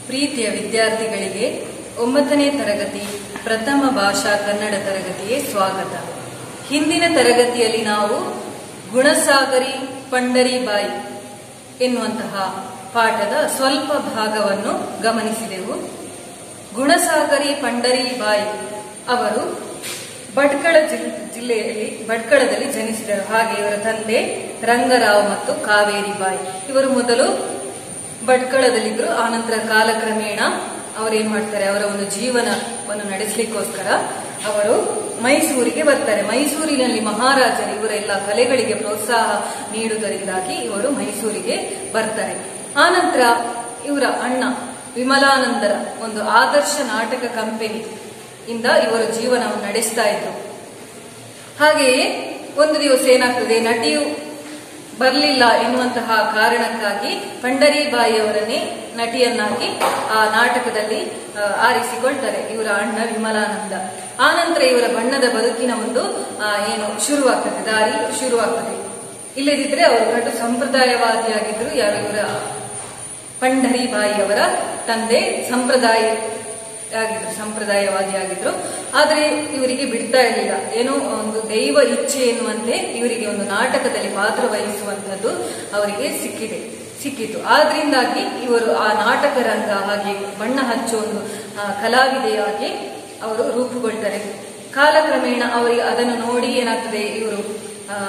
ಪ್ರೀತಿಯ ವಿದ್ಯಾರ್ಥಿಗಳಿಗೆ ಒಂಬತ್ತನೇ ತರಗತಿ ಪ್ರಥಮ ಭಾಷಾ ಕನ್ನಡ ತರಗತಿಗೆ ಸ್ವಾಗತ ಹಿಂದಿನ ತರಗತಿಯಲ್ಲಿ ನಾವು ಗುಣಸಾಗರಿ ಪಂಡರಿಬಾಯಿ ಎನ್ನುವಂತಹ ಪಾಠದ ಸ್ವಲ್ಪ ಭಾಗವನ್ನು ಗಮನಿಸಿದೆವು ಗುಣಸಾಗರಿ ಪಂಡರಿಬಾಯಿ ಅವರು ಭಟ್ಕಳ ಜಿಲ್- ಜಿಲ್ಲೆಯಲ್ಲಿ ಭಟ್ಕಳದಲ್ಲಿ ಜನಿಸಿದರು ಹಾಗೆ ಇವರ ತಂದೆ ರಂಗರಾವ್ ಮತ್ತು ಕಾವೇರಿ ಬಾಯಿ ಇವರು ಮೊದಲು ಭಟ್ಕಳದಲ್ಲಿದ್ರು ಆನಂತರ ಕಾಲಕ್ರಮೇಣ ಅವರೇನ್ ಮಾಡ್ತಾರೆ ಅವರ ಒಂದು ಜೀವನವನ್ನು ನಡೆಸಲಿಕ್ಕೋಸ್ಕರ ಅವರು ಮೈಸೂರಿಗೆ ಬರ್ತಾರೆ ಮೈಸೂರಿನಲ್ಲಿ ಮಹಾರಾಜರು ಇವರೆಲ್ಲ ಕಲೆಗಳಿಗೆ ಪ್ರೋತ್ಸಾಹ ನೀಡುವುದರಿಂದಾಗಿ ಇವರು ಮೈಸೂರಿಗೆ ಬರ್ತಾರೆ ಆನಂತರ ಇವರ ಅಣ್ಣ ವಿಮಲಾನಂದರ ಒಂದು ಆದರ್ಶ ನಾಟಕ ಕಂಪನಿ ಇಂದ ಇವರು ಜೀವನವನ್ನು ನಡೆಸ್ತಾ ಇದ್ರು ಹಾಗೆಯೇ ಒಂದು ದಿವಸ ಏನಾಗ್ತದೆ ನಟಿಯು ಬರಲಿಲ್ಲ ಎನ್ನುವಂತಹ ಕಾರಣಕ್ಕಾಗಿ ಪಂಡರಿಬಾಯಿ ಅವರನ್ನೇ ನಟಿಯನ್ನಾಗಿ ಆ ನಾಟಕದಲ್ಲಿ ಆ, ಆರಿಸಿಕೊಳ್ತಾರೆ ಇವರ ಅಣ್ಣ ವಿಮಲಾನಂದ ಆನಂತರ ಇವರ ಬಣ್ಣದ ಬದುಕಿನ ಒಂದು ಆ, ಏನು ಶುರುವಾಗ್ತದೆ ದಾರಿ ಶುರುವಾಗ್ತದೆ ಇಲ್ಲದಿದ್ರೆ ಅವರು ಕಟ್ಟು ಸಂಪ್ರದಾಯವಾದಿಯಾಗಿದ್ರು ಯಾರು ಇವರ ಪಂಡರಿಬಾಯಿ ಅವರ ತಂದೆ ಸಂಪ್ರದಾಯ ಆಗಿದ್ರು ಸಂಪ್ರದಾಯವಾದಿಯಾಗಿದ್ರು ಆದರೆ ಇವರಿಗೆ ಬಿಡ್ತಾ ಇರಲಿಲ್ಲ ಏನೋ ಒಂದು ದೈವ ಇಚ್ಛೆ ಎನ್ನುವಂತೆ ಇವರಿಗೆ ಒಂದು ನಾಟಕದಲ್ಲಿ ಪಾತ್ರ ವಹಿಸುವಂತದ್ದು ಅವರಿಗೆ ಸಿಕ್ಕಿದೆ ಸಿಕ್ಕಿತು ಆದ್ರಿಂದಾಗಿ ಇವರು ಆ ನಾಟಕ ರಂಗ ಹಾಗೆ ಬಣ್ಣ ಹಚ್ಚುವ ಒಂದು ಆ, ಕಲಾವಿದೆಯಾಗಿ ಅವರು ರೂಪುಗೊಳ್ತಾರೆ ಕಾಲಕ್ರಮೇಣ ಅವರಿಗೆ ಅದನ್ನು ನೋಡಿ ಏನಾಗ್ತದೆ ಇವರು ಆ,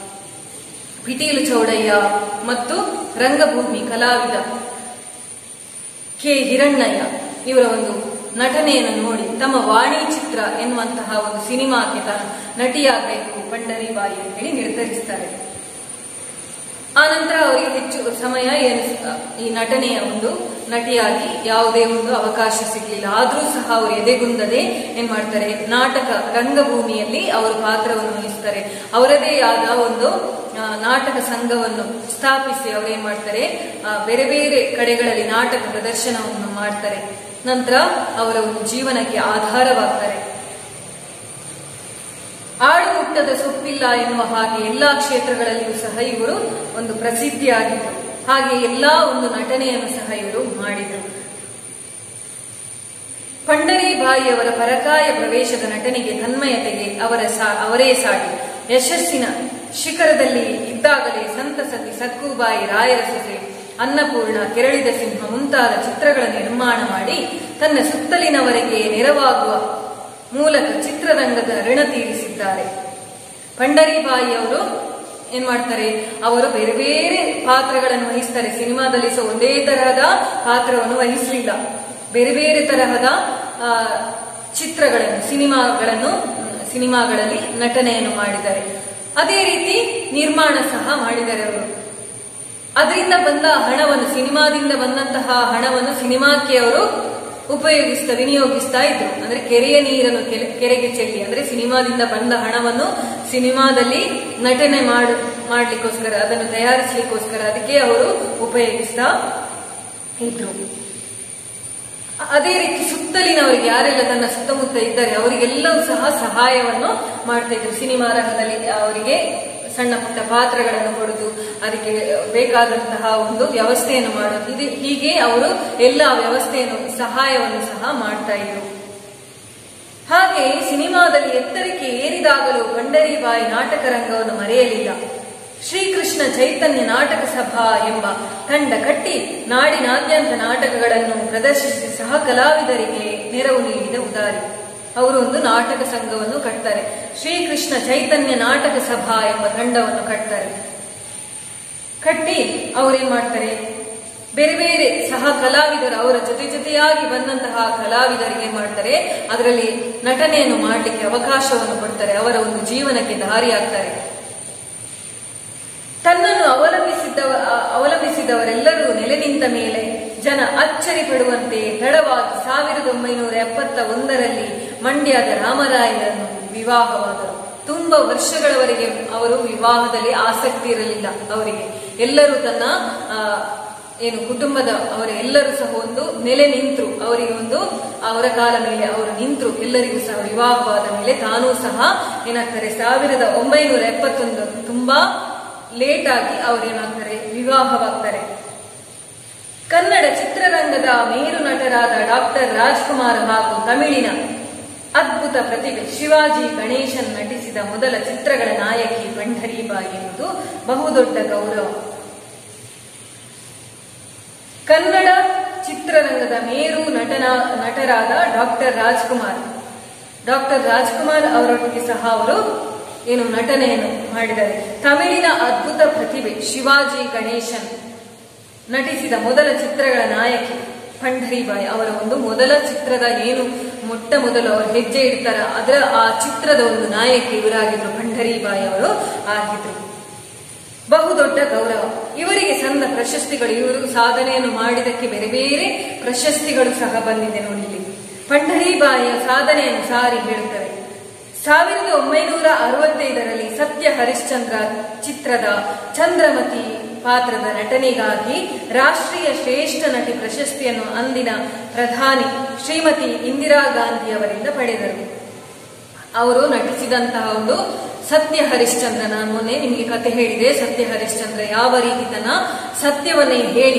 ಪಿಟೀಲು ಚೌಡಯ್ಯ ಮತ್ತು ರಂಗಭೂಮಿ ಕಲಾವಿದ ಕೆ ಹಿರಣ್ಣಯ್ಯ ಇವರ ಒಂದು ನಟನೆಯನ್ನು ನೋಡಿ ತಮ್ಮ ವಾಣಿ ಚಿತ್ರ ಎನ್ನುವಂತಹ ಒಂದು ಸಿನಿಮಾಕ್ಕೆ ತಾನು ನಟಿಯಾಗಬೇಕು ಪಂಡರಿಬಾಯಿ ಅಂತ ಹೇಳಿ ನಿರ್ಧರಿಸ್ತಾರೆ ಆನಂತರ ಅವರಿಗೆ ಹೆಚ್ಚು ಸಮಯ ಏನು ಈ ನಟನೆಯ ಒಂದು ನಟಿಯಾಗಿ ಯಾವುದೇ ಒಂದು ಅವಕಾಶ ಸಿಗಲಿಲ್ಲ ಆದರೂ ಸಹ ಅವರು ಎದೆಗುಂದದೆ ಏನ್ ಮಾಡ್ತಾರೆ ನಾಟಕ ರಂಗಭೂಮಿಯಲ್ಲಿ ಅವರು ಪಾತ್ರವನ್ನು ವಹಿಸ್ತಾರೆ ಅವರದೇ ಆದ ಒಂದು ಆ, ನಾಟಕ ಸಂಘವನ್ನು ಸ್ಥಾಪಿಸಿ ಅವರೇನ್ ಮಾಡ್ತಾರೆ ಆ, ಬೇರೆ ಬೇರೆ ಕಡೆಗಳಲ್ಲಿ ನಾಟಕ ಪ್ರದರ್ಶನವನ್ನು ಮಾಡ್ತಾರೆ ನಂತರ ಅವರ ಒಂದು ಜೀವನಕ್ಕೆ ಆಧಾರವಾಗ್ತಾರೆ ಆಡು ಹುಟ್ಟದ ಸೊಪ್ಪಿಲ್ಲ ಎನ್ನುವ ಹಾಗೆ ಎಲ್ಲಾ ಕ್ಷೇತ್ರಗಳಲ್ಲಿಯೂ ಸಹ ಇವರು ಒಂದು ಪ್ರಸಿದ್ಧಿಯಾಗಿದ್ದರು ಹಾಗೆ ಎಲ್ಲಾ ಒಂದು ನಟನೆಯನ್ನು ಸಹ ಇವರು ಮಾಡಿದರು ಪಂಡರಿಬಾಯಿಯವರ ಪರಕಾಯ ಪ್ರವೇಶದ ನಟನೆಗೆ ತನ್ಮಯತೆಗೆ ಅವರ ಸಾ- ಅವರೇ ಸಾಟಿ ಯಶಸ್ಸಿನ ಶಿಖರದಲ್ಲಿ ಇದ್ದಾಗಲೇ ಸಂತಸತಿ ಸಕ್ಕುಬಾಯಿ ರಾಯರ ಸೊಸೆ ಅನ್ನಪೂರ್ಣ ಕೆರಳಿದ ಸಿಂಹ ಮುಂತಾದ ಚಿತ್ರಗಳ ನಿರ್ಮಾಣ ಮಾಡಿ ತನ್ನ ಸುತ್ತಲಿನವರಿಗೆ ನೆರವಾಗುವ ಮೂಲಕ ಚಿತ್ರರಂಗದ ಋಣ ತೀರಿಸಿದ್ದಾರೆ ಪಂಡರಿಬಾಯಿ ಅವರು ಏನ್ ಮಾಡ್ತಾರೆ ಅವರು ಬೇರೆ ಬೇರೆ ಪಾತ್ರಗಳನ್ನು ವಹಿಸ್ತಾರೆ ಸಿನಿಮಾದಲ್ಲಿ ಸಹ ಒಂದೇ ತರಹದ ಪಾತ್ರವನ್ನು ವಹಿಸಲಿಲ್ಲ ಬೇರೆ ಬೇರೆ ತರಹದ ಆ, ಚಿತ್ರಗಳನ್ನು ಸಿನಿಮಾಗಳನ್ನು ಸಿನಿಮಾಗಳಲ್ಲಿ ನಟನೆಯನ್ನು ಮಾಡಿದ್ದಾರೆ ಅದೇ ರೀತಿ ನಿರ್ಮಾಣ ಸಹ ಮಾಡಿದ್ದಾರೆ ಅವರು ಅದರಿಂದ ಬಂದ ಹಣವನ್ನು ಸಿನಿಮಾದಿಂದ ಬಂದಂತಹ ಹಣವನ್ನು ಸಿನಿಮಾಕ್ಕೆ ಅವರು ಉಪಯೋಗಿಸ್ತಾ ವಿನಿಯೋಗಿಸ್ತಾ ಇದ್ರು ಅಂದ್ರೆ ಕೆರೆಯ ನೀರನ್ನು ಕೆರೆ- ಕೆರೆಗೆ ಚೆಲ್ಲಿ ಅಂದ್ರೆ ಸಿನಿಮಾದಿಂದ ಬಂದ ಹಣವನ್ನು ಸಿನಿಮಾದಲ್ಲಿ ನಟನೆ ಮಾಡ ಮಾಡ್ಲಿಕ್ಕೋಸ್ಕರ ಅದನ್ನು ತಯಾರಿಸಲಿಕ್ಕೋಸ್ಕರ ಅದಕ್ಕೆ ಅವರು ಉಪಯೋಗಿಸ್ತಾ ಇದ್ರು ಅದೇ ರೀತಿ ಸುತ್ತಲಿನವರಿಗೆ ಯಾರೆಲ್ಲ ತನ್ನ ಸುತ್ತಮುತ್ತ ಇದ್ದಾರೆ ಅವರಿಗೆಲ್ಲವೂ ಸಹ ಸಹಾಯವನ್ನು ಮಾಡ್ತಾ ಇದ್ರು ಸಿನಿಮಾ ರಂಗದಲ್ಲಿ ಅವರಿಗೆ ಸಣ್ಣ ಪುಟ್ಟ ಪಾತ್ರಗಳನ್ನು ಕೊಡುದು ಅದಕ್ಕೆ ಬೇಕಾದಂತಹ ಒಂದು ವ್ಯವಸ್ಥೆಯನ್ನು ಮಾಡೋದು ಇದು ಹೀಗೆ ಅವರು ಎಲ್ಲ ವ್ಯವಸ್ಥೆಯನ್ನು ಸಹಾಯವನ್ನು ಸಹ ಮಾಡ್ತಾ ಇದ್ರು ಹಾಗೆ ಸಿನಿಮಾದಲ್ಲಿ ಎತ್ತರಕ್ಕೆ ಏರಿದಾಗಲೂ ಪಂಡರಿಬಾಯಿ ನಾಟಕ ರಂಗವನ್ನು ಮರೆಯಲಿಲ್ಲ ಶ್ರೀಕೃಷ್ಣ ಚೈತನ್ಯ ನಾಟಕ ಸಭಾ ಎಂಬ ತಂಡ ಕಟ್ಟಿ ನಾಡಿನಾದ್ಯಂತ ನಾಟಕಗಳನ್ನು ಪ್ರದರ್ಶಿಸಿ ಸಹ ಕಲಾವಿದರಿಗೆ ನೆರವು ನೀಡಿದ ಉದಾರಿ ಅವರು ಒಂದು ನಾಟಕ ಸಂಘವನ್ನು ಕಟ್ತಾರೆ ಶ್ರೀಕೃಷ್ಣ ಚೈತನ್ಯ ನಾಟಕ ಸಭಾ ಎಂಬ ತಂಡವನ್ನು ಕಟ್ತಾರೆ ಕಟ್ಟಿ ಅವರೇನ್ ಮಾಡ್ತಾರೆ ಬೇರೆ ಬೇರೆ ಸಹ ಕಲಾವಿದರು ಅವರ ಜೊತೆ ಜೊತೆಯಾಗಿ ಬಂದಂತಹ ಕಲಾವಿದರಿಗೆ ಏನ್ ಮಾಡ್ತಾರೆ ಅದರಲ್ಲಿ ನಟನೆಯನ್ನು ಮಾಡಲಿಕ್ಕೆ ಅವಕಾಶವನ್ನು ಕೊಡ್ತಾರೆ ಅವರ ಒಂದು ಜೀವನಕ್ಕೆ ದಾರಿಯಾಗ್ತಾರೆ ತನ್ನನ್ನು ಅವಲಂಬಿಸಿದ್ದವ ಅ- ಅವಲಂಬಿಸಿದವರೆಲ್ಲರೂ ನೆಲೆ ನಿಂತ ಮೇಲೆ ಜನ ಅಚ್ಚರಿ ಪಡುವಂತೆ ತಡವಾಗಿ ಸಾವಿರದ ಒಂಬೈನೂರ ಎಪ್ಪತ್ತ ಒಂದರಲ್ಲಿ ಮಂಡ್ಯದ ರಾಮರಾಯರನ್ನು ವಿವಾಹವಾದರು ತುಂಬಾ ವರ್ಷಗಳವರೆಗೆ ಅವರು ವಿವಾಹದಲ್ಲಿ ಆಸಕ್ತಿ ಇರಲಿಲ್ಲ ಅವರಿಗೆ ಎಲ್ಲರೂ ತನ್ನ ಆ, ಏನು ಕುಟುಂಬದ ಅವರ ಎಲ್ಲರೂ ಸಹ ಒಂದು ನೆಲೆ ನಿಂತರು ಅವರಿಗೆ ಒಂದು ಅವರ ಕಾಲ ಮೇಲೆ ಅವರು ನಿಂತರು ಎಲ್ಲರಿಗೂ ಸಹ ವಿವಾಹವಾದ ಮೇಲೆ ತಾನೂ ಸಹ ಏನಾಗ್ತಾರೆ ಸಾವಿರದ ಒಂಬೈನೂರ ಎಪ್ಪತ್ತೊಂದು ತುಂಬಾ ಲೇಟ್ ಆಗಿ ಅವ್ರೇನಾಗ್ತಾರೆ ವಿವಾಹವಾಗ್ತಾರೆ ಕನ್ನಡ ಚಿತ್ರ ಚಿತ್ರರಂಗದ ಮೇರು ನಟರಾದ ಡಾಕ್ಟರ್ ರಾಜ್ಕುಮಾರ್ ಹಾಗೂ ತಮಿಳಿನ ಅದ್ಭುತ ಪ್ರತಿಭೆ ಶಿವಾಜಿ ಗಣೇಶನ್ ನಟಿಸಿದ ಮೊದಲ ಚಿತ್ರಗಳ ನಾಯಕಿ ಪಂಢರೀಬಾಯಿ ಎನ್ನುವುದು ಬಹುದೊಡ್ಡ ಗೌರವ ಕನ್ನಡ ಚಿತ್ರರಂಗದ ಮೇರು ನಟನ ನಟರಾದ ಡಾಕ್ಟರ್ ರಾಜ್ಕುಮಾರ್ ಡಾಕ್ಟರ್ ರಾಜ್ಕುಮಾರ್ ಅವರೊಟ್ಟಿಗೆ ಸಹ ಅವರು ಏನು ನಟನೆಯನ್ನು ಮಾಡಿದ್ದಾರೆ ತಮಿಳಿನ ಅದ್ಭುತ ಪ್ರತಿಭೆ ಶಿವಾಜಿ ಗಣೇಶನ್ ನಟಿಸಿದ ಮೊದಲ ಚಿತ್ರಗಳ ನಾಯಕಿ ಪಂಢರೀಬಾಯಿ ಅವರ ಒಂದು ಮೊದಲ ಚಿತ್ರದ ಏನು ಮೊಟ್ಟ ಮೊದಲು ಅವರು ಹೆಜ್ಜೆ ಇಡ್ತಾರ ಅದರ ಆ ಚಿತ್ರದ ಒಂದು ನಾಯಕಿ ಇವರಾಗಿದ್ರು ಪಂಢರೀಬಾಯಿ ಅವರು ಆಗಿದ್ರು ಬಹುದೊಡ್ಡ ಗೌರವ ಇವರಿಗೆ ಸಂದ ಪ್ರಶಸ್ತಿಗಳು ಇವರು ಸಾಧನೆಯನ್ನು ಮಾಡಿದಕ್ಕೆ ಬೇರೆ ಬೇರೆ ಪ್ರಶಸ್ತಿಗಳು ಸಹ ಬಂದಿದೆ ನೋಡಿ ಇಲ್ಲಿ ಪಂಢರೀಬಾಯಿಯ ಸಾಧನೆಯನ್ನು ಸಾರಿ ಹೇಳುತ್ತವೆ ಸಾವಿರದ ಒಂಬೈನೂರ ಅರವತ್ತೈದರಲ್ಲಿ ಸತ್ಯ ಹರಿಶ್ಚಂದ್ರ ಚಿತ್ರದ ಚಂದ್ರಮತಿ ಪಾತ್ರದ ನಟನೆಗಾಗಿ ರಾಷ್ಟ್ರೀಯ ಶ್ರೇಷ್ಠ ನಟಿ ಪ್ರಶಸ್ತಿಯನ್ನು ಅಂದಿನ ಪ್ರಧಾನಿ ಶ್ರೀಮತಿ ಇಂದಿರಾ ಗಾಂಧಿ ಅವರಿಂದ ಪಡೆದರು ಅವರು ನಟಿಸಿದಂತಹ ಒಂದು ಸತ್ಯ ಹರಿಶ್ಚಂದ್ರ ನಾನು ಮೊನ್ನೆ ನಿಮಗೆ ಕತೆ ಹೇಳಿದೆ ಸತ್ಯ ಹರಿಶ್ಚಂದ್ರ ಯಾವ ರೀತಿ ತನ್ನ ಸತ್ಯವನ್ನೇ ಹೇಳಿ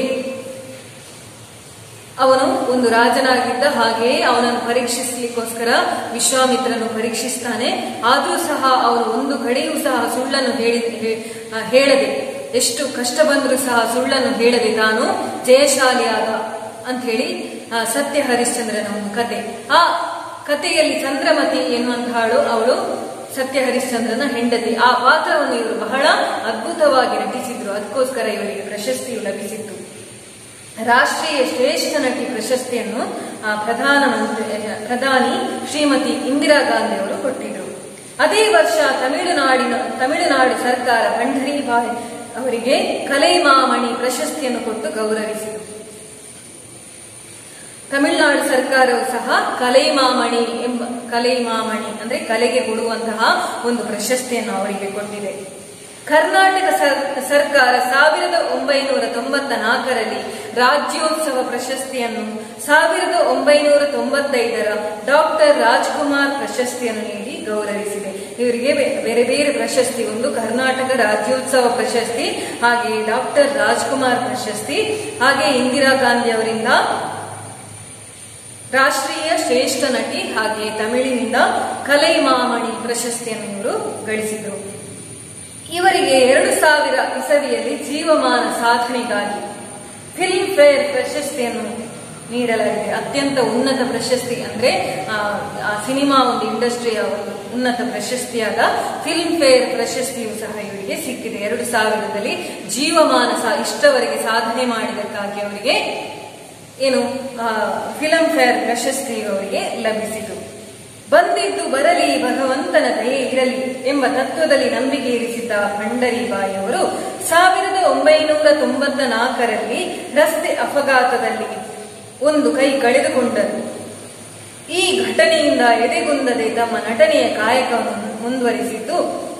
ಅವನು ಒಂದು ರಾಜನಾಗಿದ್ದ ಹಾಗೆಯೇ ಅವನನ್ನು ಪರೀಕ್ಷಿಸಲಿಕ್ಕೋಸ್ಕರ ವಿಶ್ವಾಮಿತ್ರನು ಪರೀಕ್ಷಿಸ್ತಾನೆ ಆದರೂ ಸಹ ಅವನು ಒಂದು ಕಡೆಯೂ ಸಹ ಸುಳ್ಳನ್ನು ಹೇಳಿ ಹೇ- ಆ, ಹೇಳದೆ ಎಷ್ಟು ಕಷ್ಟ ಬಂದರೂ ಸಹ ಸುಳ್ಳನ್ನು ಹೇಳದೆ ತಾನು ಜಯಶಾಲಿಯಾದ ಅಂತ ಹೇಳಿ ಆ, ಸತ್ಯ ಹರಿಶ್ಚಂದ್ರನ ಒಂದು ಕತೆ ಆ ಕಥೆಯಲ್ಲಿ ಚಂದ್ರಮತಿ ಎನ್ನುವಂತಹಳು ಅವಳು ಸತ್ಯ ಹರಿಶ್ಚಂದ್ರನ ಹೆಂಡತಿ ಆ ಪಾತ್ರವನ್ನು ಇವರು ಬಹಳ ಅದ್ಭುತವಾಗಿ ನಟಿಸಿದ್ರು ಅದಕ್ಕೋಸ್ಕರ ಇವರಿಗೆ ಪ್ರಶಸ್ತಿಯು ಲಭಿಸಿತ್ತು ರಾಷ್ಟ್ರೀಯ ಶ್ರೇಷ್ಠ ನಟಿ ಪ್ರಶಸ್ತಿಯನ್ನು ಆ, ಪ್ರಧಾನಮಂತ್ರಿ ಪ್ರಧಾನಿ ಶ್ರೀಮತಿ ಇಂದಿರಾ ಗಾಂಧಿ ಅವರು ಕೊಟ್ಟಿದ್ರು ಅದೇ ವರ್ಷ ತಮಿಳುನಾಡಿನ ತಮಿಳುನಾಡು ಸರ್ಕಾರ ಪಂಢರೀಬಾಯಿ ಅವರಿಗೆ ಕಲೈಮಾಮಣಿ ಪ್ರಶಸ್ತಿಯನ್ನು ಕೊಟ್ಟು ಗೌರವಿಸಿತು ತಮಿಳುನಾಡು ಸರ್ಕಾರವು ಸಹ ಕಲೈಮಾಮಣಿ ಎಂಬ ಕಲೈಮಾಮಣಿ ಅಂದ್ರೆ ಕಲೆಗೆ ಕೊಡುವಂತಹ ಒಂದು ಪ್ರಶಸ್ತಿಯನ್ನು ಅವರಿಗೆ ಕೊಟ್ಟಿದೆ ಕರ್ನಾಟಕ ಸರ್- ಸರ್ಕಾರ ಸಾವಿರದ ಒಂಬೈನೂರ ತೊಂಬತ್ತ ನಾಲ್ಕರಲ್ಲಿ ರಾಜ್ಯೋತ್ಸವ ಪ್ರಶಸ್ತಿಯನ್ನು ಸಾವಿರದ ಒಂಬೈನೂರ ತೊಂಬತ್ತೈದರ ಡಾಕ್ಟರ್ ರಾಜ್ಕುಮಾರ್ ಪ್ರಶಸ್ತಿಯನ್ನು ನೀಡಿ ಗೌರವಿಸಿದೆ ಇವರಿಗೆ ಬೆ- ಬೇರೆ ಬೇರೆ ಪ್ರಶಸ್ತಿ ಒಂದು ಕರ್ನಾಟಕ ರಾಜ್ಯೋತ್ಸವ ಪ್ರಶಸ್ತಿ ಹಾಗೆ ಡಾಕ್ಟರ್ ರಾಜ್ಕುಮಾರ್ ಪ್ರಶಸ್ತಿ ಹಾಗೆ ಇಂದಿರಾ ಗಾಂಧಿ ಅವರಿಂದ ರಾಷ್ಟ್ರೀಯ ಶ್ರೇಷ್ಠ ನಟಿ ಹಾಗೆ ತಮಿಳಿನಿಂದ ಕಲೈಮಾಮಣಿ ಪ್ರಶಸ್ತಿಯನ್ನು ಇವರು ಗಳಿಸಿದರು ಇವರಿಗೆ ಎರಡು ಸಾವಿರ ಇಸವಿಯಲ್ಲಿ ಜೀವಮಾನ ಸಾಧನೆಗಾಗಿ ಫಿಲ್ಮ್ ಫೇರ್ ಪ್ರಶಸ್ತಿಯನ್ನು ನೀಡಲಾಗಿದೆ ಅತ್ಯಂತ ಉನ್ನತ ಪ್ರಶಸ್ತಿ ಅಂದ್ರೆ ಆ, ಆ ಸಿನಿಮಾ ಒಂದು ಇಂಡಸ್ಟ್ರಿಯ ಒಂದು ಉನ್ನತ ಪ್ರಶಸ್ತಿಯಾದ ಫಿಲ್ಮ್ ಫೇರ್ ಪ್ರಶಸ್ತಿಯು ಸಹ ಇವರಿಗೆ ಸಿಕ್ಕಿದೆ ಎರಡು ಸಾವಿರದಲ್ಲಿ ಜೀವಮಾನ ಸಹ ಇಷ್ಟವರೆಗೆ ಸಾಧನೆ ಮಾಡಿದಕ್ಕಾಗಿ ಅವರಿಗೆ ಏನು ಫಿಲಂ ಫೇರ್ ಪ್ರಶಸ್ತಿ ಅವರಿಗೆ ಲಭಿಸಿತು ಬಂದಿದ್ದು ಬರಲಿ ಭಗವಂತನ ದಯೆ ಇರಲಿ ಎಂಬ ತತ್ವದಲ್ಲಿ ನಂಬಿಕೆ ಇರಿಸಿದ್ದ ಭಂಡರಿಬಾಯಿ ಅವರು ಸಾವಿರದ ಒಂಬೈನೂರ ತೊಂಬತ್ತ ನಾಲ್ಕರಲ್ಲಿ ರಸ್ತೆ ಅಪಘಾತದಲ್ಲಿ ಒಂದು ಕೈ ಕಳೆದುಕೊಂಡರು ಈ ಘಟನೆಯಿಂದ ಎದೆಗುಂದದೆ ತಮ್ಮ ನಟನೆಯ ಕಾಯಕವನ್ನು ಮುಂದುವರಿಸಿದ್ದು